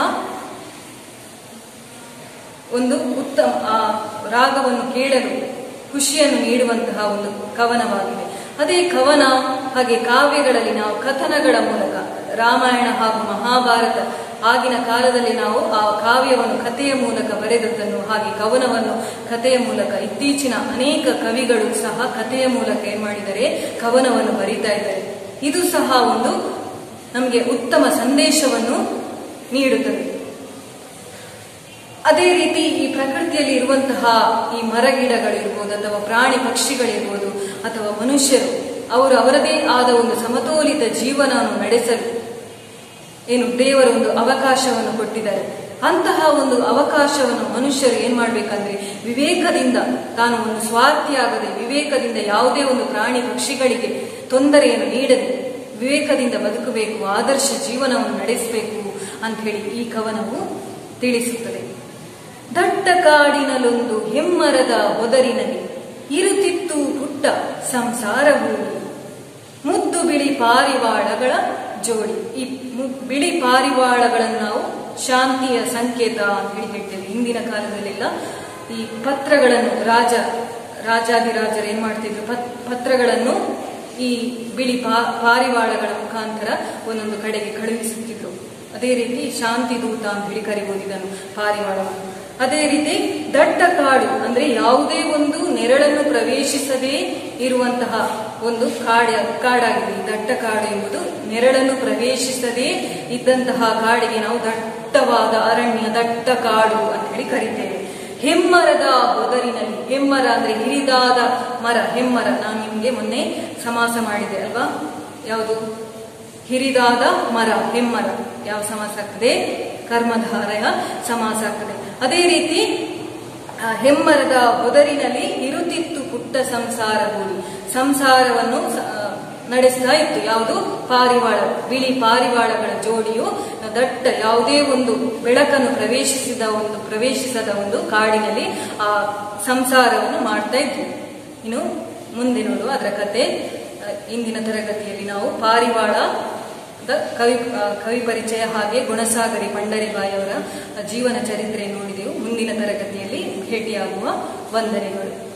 ಒಂದು ಉತ್ತಮ ಆ ರಾಗವನ್ನು ಕೇಳಲು ಖುಷಿಯನ್ನು ನೀಡುವಂತಹ ಒಂದು ಕವನವಾಗಿದೆ ಅದೇ ಕವನ ಹಾಗೆ ಕಾವ್ಯಗಳಲ್ಲಿ ನಾವು ಕಥನಗಳ ಮೂಲಕ ರಾಮಾಯಣ ಹಾಗೂ ಮಹಾಭಾರತ ಆಗಿನ ಕಾಲದಲ್ಲಿ ನಾವು ಆ ಕಾವ್ಯವನ್ನು ಕಥೆಯ ಮೂಲಕ ಬರೆದದ್ದನ್ನು ಹಾಗೆ ಕವನವನ್ನು ಕಥೆಯ ಮೂಲಕ ಇತ್ತೀಚಿನ ಅನೇಕ ಕವಿಗಳು ಸಹ ಕಥೆಯ ಮೂಲಕ ಏನ್ ಮಾಡಿದರೆ ಕವನವನ್ನು ಬರೀತಾ ಇದ್ದಾರೆ ಇದು ಸಹ ಒಂದು ನಮಗೆ ಉತ್ತಮ ಸಂದೇಶವನ್ನು ನೀಡುತ್ತದೆ ಅದೇ ರೀತಿ ಈ ಪ್ರಕೃತಿಯಲ್ಲಿ ಇರುವಂತಹ ಈ ಮರಗಿಡಗಳಿರ್ಬೋದು ಅಥವಾ ಪ್ರಾಣಿ ಪಕ್ಷಿಗಳಿರ್ಬೋದು ಅಥವಾ ಮನುಷ್ಯರು ಅವರು ಅವರದೇ ಆದ ಒಂದು ಸಮತೋಲಿತ ಜೀವನವನ್ನು ನಡೆಸಲು ಏನು ದೇವರು ಒಂದು ಅವಕಾಶವನ್ನು ಕೊಟ್ಟಿದ್ದಾರೆ ಅಂತಹ ಒಂದು ಅವಕಾಶವನ್ನು ಮನುಷ್ಯರು ಏನ್ ಮಾಡ್ಬೇಕಂದ್ರೆ ವಿವೇಕದಿಂದ ತಾನು ಒಂದು ಸ್ವಾರ್ಥಿಯಾಗದೆ ವಿವೇಕದಿಂದ ಯಾವುದೇ ಒಂದು ಪ್ರಾಣಿ ಪಕ್ಷಿಗಳಿಗೆ ತೊಂದರೆಯನ್ನು ನೀಡದೆ ವಿವೇಕದಿಂದ ಬದುಕಬೇಕು ಆದರ್ಶ ಜೀವನವನ್ನು ನಡೆಸಬೇಕು ಅಂತ ಹೇಳಿ ಈ ಕವನವು ತಿಳಿಸುತ್ತದೆ ದಟ್ಟ ಕಾಡಿನಲ್ಲೊಂದು ಹೆಮ್ಮರದ ಹೊದರಿನಲ್ಲಿ ಇರುತ್ತಿತ್ತು ಪುಟ್ಟ ಸಂಸಾರ ಹೂಡಿ ಮುದ್ದು ಬಿಳಿ ಪಾರಿವಾಳಗಳ ಜೋಡಿ ಈ ಮು- ಬಿಳಿ ಪಾರಿವಾಳಗಳನ್ನು ನಾವು ಶಾಂತಿಯ ಸಂಕೇತ ಅಂತ ಹೇಳಿ ಹೇಳ್ತೇವೆ ಹಿಂದಿನ ಕಾಲದಲ್ಲೆಲ್ಲ ಈ ಪತ್ರಗಳನ್ನು ರಾಜ ರಾಜಾದಿರಾಜರು ಏನ್ ಮಾಡ್ತಿದ್ರು ಪತ್- ಪತ್ರಗಳನ್ನು ಈ ಬಿಳಿ ಪಾ ಪಾರಿವಾಳಗಳ ಮುಖಾಂತರ ಒಂದೊಂದು ಕಡೆಗೆ ಕಳುಹಿಸುತ್ತಿದ್ರು ಅದೇ ರೀತಿ ಶಾಂತಿ ದೂತ ಅಂತ ಹೇಳಿ ಕರಿಬಹುದು ಇದನ್ನು ಪಾರಿವಾಳವನ್ನು ಅದೇ ರೀತಿ ದಟ್ಟ ಕಾಡು ಅಂದ್ರೆ ಯಾವುದೇ ಒಂದು ನೆರಳನ್ನು ಪ್ರವೇಶಿಸದೇ ಇರುವಂತಹ ಒಂದು ಕಾಡ ಕಾಡಾಗಿದೆ ಈ ದಟ್ಟ ಕಾಡು ಎಂಬುದು ನೆರಳನ್ನು ಪ್ರವೇಶಿಸದೇ ಇದ್ದಂತಹ ಕಾಡಿಗೆ ನಾವು ದಟ್ಟವಾದ ಅರಣ್ಯ ದಟ್ಟ ಕಾಡು ಅಂತ ಹೇಳಿ ಕರಿತೇವೆ ಹೆಮ್ಮರದ ಹೊದರಿನಲ್ಲಿ ಹೆಮ್ಮರ ಅಂದ್ರೆ ಹಿರಿದಾದ ಮರ ಹೆಮ್ಮರ ನಾನು ನಿಮ್ಗೆ ಮೊನ್ನೆ ಸಮಾಸ ಮಾಡಿದೆ ಅಲ್ವಾ ಯಾವುದು ಹಿರಿದಾದ ಮರ ಹೆಮ್ಮರ ಯಾವ ಸಮಾಸ ಆಗ್ತದೆ ಕರ್ಮಧಾರಯ ಸಮಾಸ ಆಗ್ತದೆ ಅದೇ ರೀತಿ ಆ, ಹೆಮ್ಮರದ ಹೊದರಿನಲ್ಲಿ ಇರುತ್ತಿತ್ತು ಪುಟ್ಟ ಸಂಸಾರ ಗೂಡಿ ಸಂಸಾರವನ್ನು ಸ- ಆ, ನಡೆಸ್ತಾ ಇತ್ತು ಯಾವುದು ಪಾರಿವಾಳ ಬಿಳಿ ಪಾರಿವಾಳಗಳ ಜೋಡಿಯು ದಟ್ಟ ಯಾವುದೇ ಒಂದು ಬೆಳಕನ್ನು ಪ್ರವೇಶಿಸಿದ ಒಂದು ಪ್ರವೇಶಿಸದ ಒಂದು ಕಾಡಿನಲ್ಲಿ ಆ ಸಂಸಾರವನ್ನು ಮಾಡ್ತಾ ಇತ್ತು ಇನ್ನು ಮುಂದೆ ನೋಡುವ ಅದರ ಕತೆ ಅಹ್, ಇಂದಿನ ತರಗತಿಯಲ್ಲಿ ನಾವು ಪಾರಿವಾಳ ದ ಕವಿ ಆ, ಕವಿ ಪರಿಚಯ ಹಾಗೆ ಗುಣಸಾಗರಿ ಪಂಡರಿಬಾಯಿ ಅವರ ಜೀವನ ಚರಿತ್ರೆ ನೋಡಿದೆವು ಮುಂದಿನ ತರಗತಿಯಲ್ಲಿ ಭೇಟಿಯಾಗುವ ವಂದನೆಗಳು